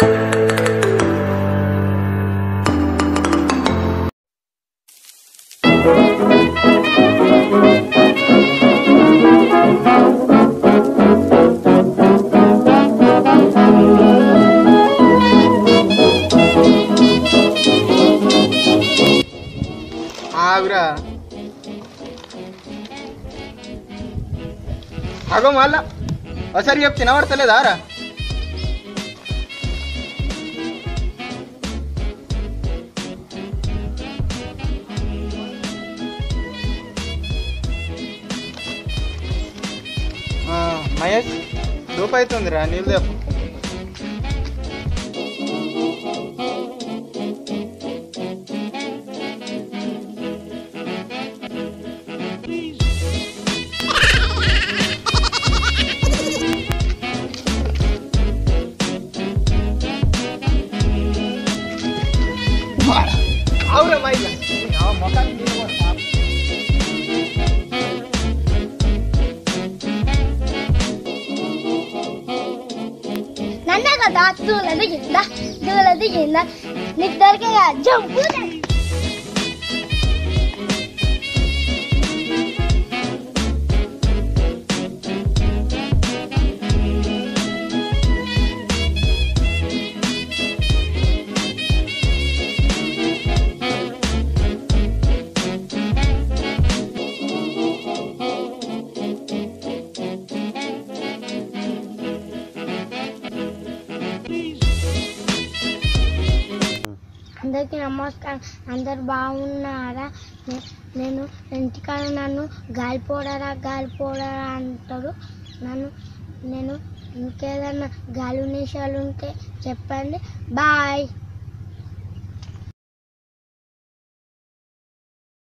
ఆగురా అగో మళ్ళా ఒకసారి చెప్తే తినబడతలేదా రా ఆ, మహేష్ లోపు అవుతుందిరా నీళ్ళు తెప్పు అవురా మైక్ మొఖానికి నీళ్ళు కొడతా. నన్నే కదా దూల దిగిందా దూల దిగిందా నీకు దొరికే జంపు అందరికీ నమస్కారం అందరు బాగున్నారా నే- నేను ఇంటికాడ నన్ను గాలిపోడరా గాలిపోడరా అంటారు నన్ను నేను ఇంకేదన్నా గాలి నిషాలు ఉంటే చెప్పండి బాయ్